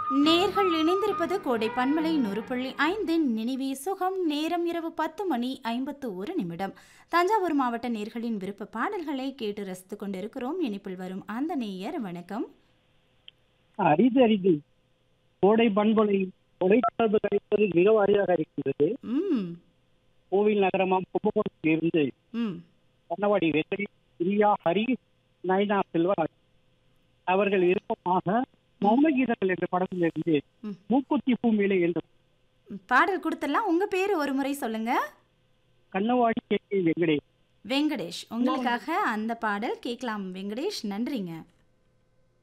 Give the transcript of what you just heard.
நேர்கள் இணைந்திருப்பது கோடை பன்மலை நூறு புள்ளி ஐந்தின் நினைவே சுகம் நேரம் இரவு பத்து மணி ஐம்பத்து ஒரு நிமிடம் தஞ்சாவூர் மாவட்ட நேர்களின் விருப்ப பாடல்களை கேட்டு ரசித்துக் கொண்டிருக்கிறோம் இனிப்பில் வரும் அந்த நேயர் வணக்கம் அரிது அரிது கோடை பண்பொலை தொலைத்தொடர்பு கிடைப்பது மிக அரிதாக இருக்கின்றது ம் கோவில் நகரமாம் கும்பகோணத்தில் இருந்து ம் கண்ணவாடி வெற்றி பிரியா ஹரி நயனா செல்வா அவர்கள் விருப்பமாக மௌனகீதங்கள் என்ற படத்திலிருந்து ம். மூக்குத்தி பூமியிலே என்ற பாடல் கொடுத்துடலாம் உங்க பேர் ஒரு முறை சொல்லுங்க கண்ணவாடி கே கே வெங்கடேஷ் வெங்கடேஷ் உங்களுக்காக அந்த பாடல் கேட்கலாம் வெங்கடேஷ் நன்றிங்க